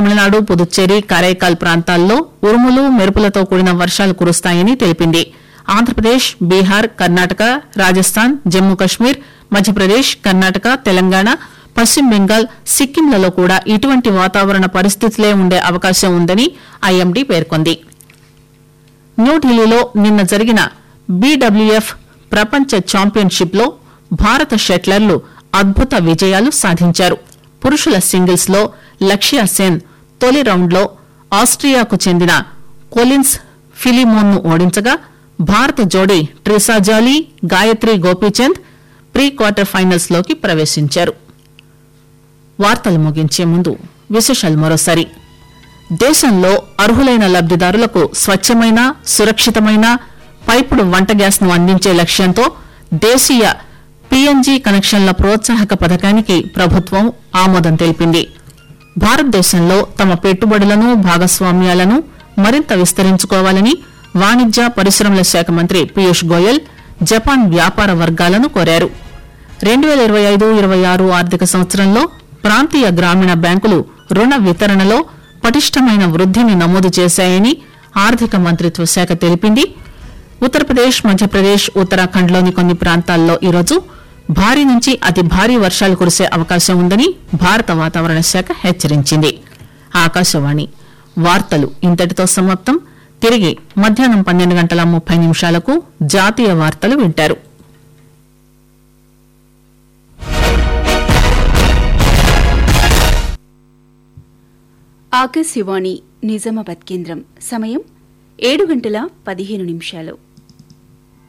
తమిళనాడు పుదుచ్చేరి కరైకాల్ ప్రాంతాల్లో ఉరుములు మెరుపులతో కూడిన వర్షాలు కురుస్తాయని తెలిపింది ఆంధ్రప్రదేశ్ బీహార్ కర్ణాటక రాజస్థాన్ జమ్మూ కశ్మీర్ మధ్యప్రదేశ్ కర్ణాటక తెలంగాణ పశ్చిమ బెంగాల్ సిక్కింలలో కూడా ఇటువంటి వాతావరణ పరిస్థితులే ఉండే అవకాశం ఉందని ఐఎండీ పేర్కొంది న్యూఢిల్లీలో నిన్న జరిగిన బీడబ్ల్యూఎఫ్ ప్రపంచ ఛాంపియన్షిప్ లో భారత షట్లర్లు అద్భుత విజయాలు సాధించారు పురుషుల సింగిల్స్ లో లక్ష్య సేన్ తొలి రౌండ్లో ఆస్ట్రియాకు చెందిన కొలిన్స్ ఫిలిమోన్ ను ఓడించగా భారత జోడీ Treesa Jolly Gayatri Gopichand pre quarter finals లోకి ప్రవేశించారు వార్తలు ముగించే ముందు విశేషాలు మరోసారి దేశంలో అర్హులైన లబ్దిదారులకు స్వచ్ఛమైన సురక్షితమైన పైపుడు వంట గ్యాస్ ను అందించే లక్ష్యంతో దేశీయ పీఎన్జీ కనెక్షన్ల ప్రోత్సాహక పథకానికి ప్రభుత్వం ఆమోదం తెలిపింది భారతదేశంలో తమ పెట్టుబడులను భాగస్వామ్యాలను మరింత విస్తరించుకోవాలని వాణిజ్య పరిశ్రమల శాఖ మంత్రి పీయూష్ గోయల్ జపాన్ వ్యాపార వర్గాలను కోరారు రెండు వేల ఇరవై ఐదు ఇరవై ఆరు ఆర్థిక సంవత్సరంలో ప్రాంతీయ గ్రామీణ బ్యాంకులు రుణ వితరణలో పటిష్టమైన వృద్ధిని నమోదు చేశాయని ఆర్థిక మంత్రిత్వ శాఖ తెలిపింది ఉత్తరప్రదేశ్ మధ్యప్రదేశ్ ఉత్తరాఖండ్లోని కొన్ని ప్రాంతాల్లో ఈరోజు భారీ నుంచి అతి భారీ వర్షాలు కురిసే అవకాశం ఉందని భారత వాతావరణ శాఖ హెచ్చరించింది ఆకాశవాణి వార్తలు ఇంతటితో సమాప్తం తిరిగి మధ్యాహ్నం పన్నెండు గంటల ముప్పై నిమిషాలకు జాతీయ వార్తలు వింటారు ఆకాశవాణి నిజామాబాద్ కేంద్రం సమయం ఏడు గంటల పదిహేను నిమిషాలు